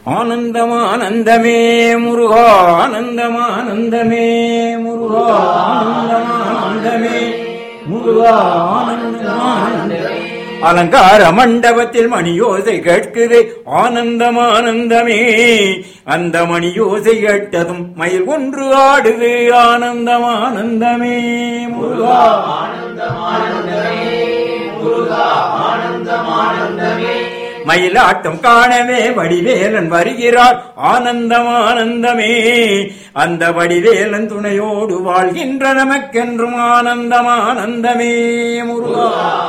ஆனந்தமானந்தமே முருகா ஆனந்தமானந்தமே முருகா ஆனந்தமானந்தமே முருகா ஆனந்தமானந்தமே அலங்கார மண்டபத்தில் மணியோசை கேட்குது ஆனந்தமானந்தமே அந்த மணியோசை கேட்டதும் மயில் ஒன்று ஆடுது ஆனந்தமானந்தமே முருகா மயிலாட்டம் காணவே வடிவேலன் வருகிறார் ஆனந்தம் ஆனந்தமே அந்த வடிவேலன் துணையோடு வாழ்கின்ற நமக்கென்றும் ஆனந்தம் ஆனந்தமே முருகா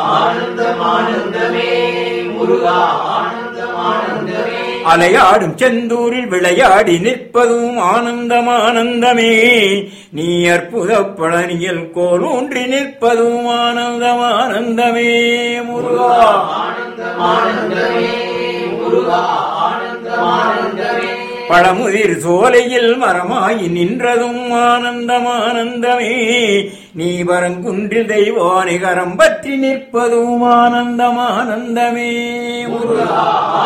அலையாடும் செந்தூரில் விளையாடி நிற்பதும் ஆனந்தம் ஆனந்தமே நீ அற்புத பழனியில் கோலூன்றி நிற்பதும் ஆனந்தம் ஆனந்தமே முருகா பழமுதிர் சோலையில் மரமாகி நின்றதும் ஆனந்தம் ஆனந்தமே நீ வரங்குன்றில் தெய்வானை கரம் பற்றி நிற்பதும் ஆனந்தம் ஆனந்தமே முருகா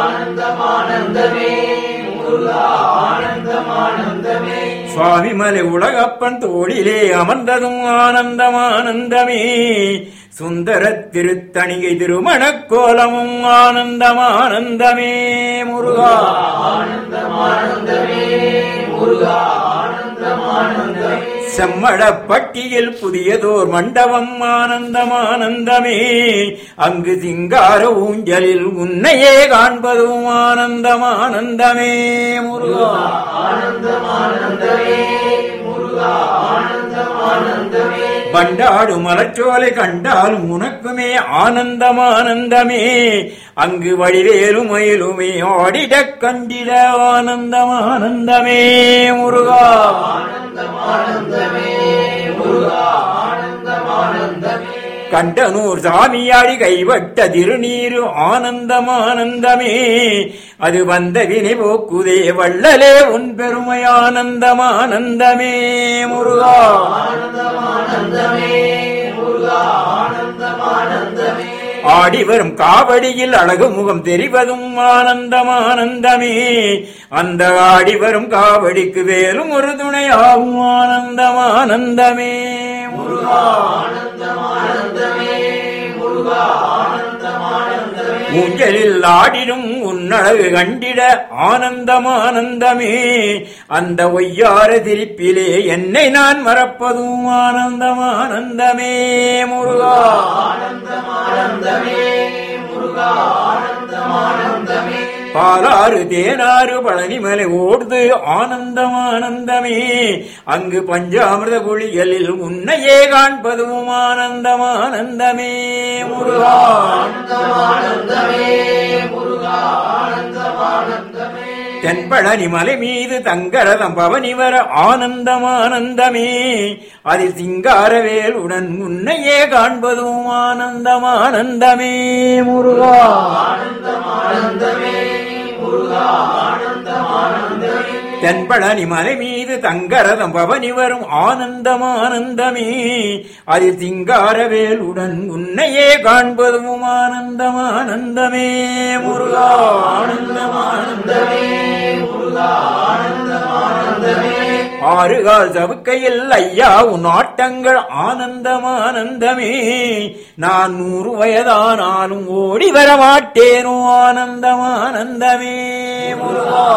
சுவாமி மலை உலகப்பன் தோளிலே அமர்ந்ததும் ஆனந்தம் ஆனந்தமே சுந்தர திருத்தணிகை திருமணக் கோலமும் ஆனந்தம் ஆனந்தமே முருகா செம்மடப்பட்டியில் புதியதோர் மண்டபம் ஆனந்தம் ஆனந்தமே அங்கு சிங்கார ஊஞ்சலில் உன்னையே காண்பதும் ஆனந்தம் ஆனந்தமே முருகா பண்டாடு மலச்சோலை கண்டாலும் உனக்குமே ஆனந்தம் ஆனந்தமே அங்கு வடிவேலு மயிலுமே ஆடிடக் கண்டிட ஆனந்தம் ஆனந்தமே முருகா கண்டனூர் சாமியாடி கைவட்ட திருநீரு ஆனந்தம் ஆனந்தமே அது வந்த வினை போக்குதே வள்ளலே உன் பெருமை ஆனந்தம் ஆனந்தமே முருகா ஆடி வரும் காவடியில் அழகு முகம் தெரிவதும் ஆனந்தம் ஆனந்தமே அந்த ஆடி வரும் காவடிக்கு வேலும் ஒரு துணையாகும் ஆனந்தம் ஆனந்தமே முருகா ஊஞ்சலில் ஆடிடும் உன்னழகு கண்டிட ஆனந்தம் ஆனந்தமே அந்த ஒய்யார திருப்பிலே என்னை நான் மறப்பதும் ஆனந்தம் ஆனந்தமே முருகா பாலாறு தேனாறு பழனிமலை ஓடுது ஆனந்தம் ஆனந்தமே அங்கு பஞ்சாமிர்த குழிகளில் உன்னையே காண்பதும் ஆனந்தம் ஆனந்தமே முருகா தென்பழனி மலை மீது தங்கரதம் பவனி வர ஆனந்தம் ஆனந்தமே அதில் சிங்காரவேலுடன் உன்னையே காண்பதும் ஆனந்தம் ஆனந்தமே முருகா தென்பழனி மலை மீது தங்கரதம் பவனி வரும் ஆனந்தம் ஆனந்தமே அதில் சிங்காரவேலுடன் உன்னையே காண்பதும் ஆனந்தம் ஆனந்தமே முருகா ஆனந்தம் ஆனந்தமே ஆறுகால் சவுக்கையில் ஐயா உன் ஆட்டங்கள் ஆனந்தம் ஆனந்தமே நான் நூறு வயதானாலும் ஓடி வர மாட்டேனோ ஆனந்தம் ஆனந்தமே முருகா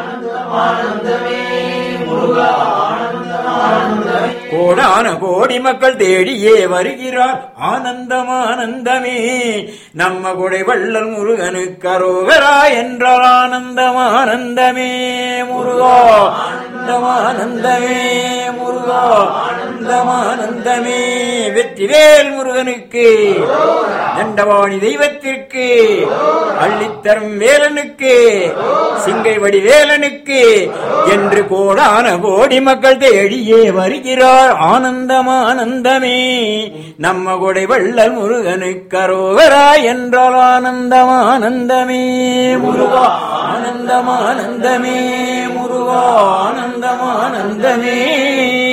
கோடான கோடி மக்கள் தேடியே வருகிறார் ஆனந்தம் ஆனந்தமே நம்ம கொடை வள்ளல் முருகனுக்கு அரோகரா என்றால் ஆனந்தம் ஆனந்தமே முருகா ஆனந்தம் ஆனந்தமே முருகா ஆனந்தம் ஆனந்தமே வெற்றிவேல் முருகனுக்கு தண்டவாணி தெய்வத்திற்கு அள்ளித்தரும் வேலனுக்கு சிங்கை வடி வேலனுக்கு என்று கோடான கோடி மக்கள் தேடியே வருகிறார் ஆனந்தம் ஆனந்தமே நம்ம கொடை வள்ளல் முருகனுக்கு அரோகரா என்றால் ஆனந்தம் ஆனந்தமே முருகா ஆனந்தம் ஆனந்தமே முருகா ஆனந்தம் ஆனந்தமே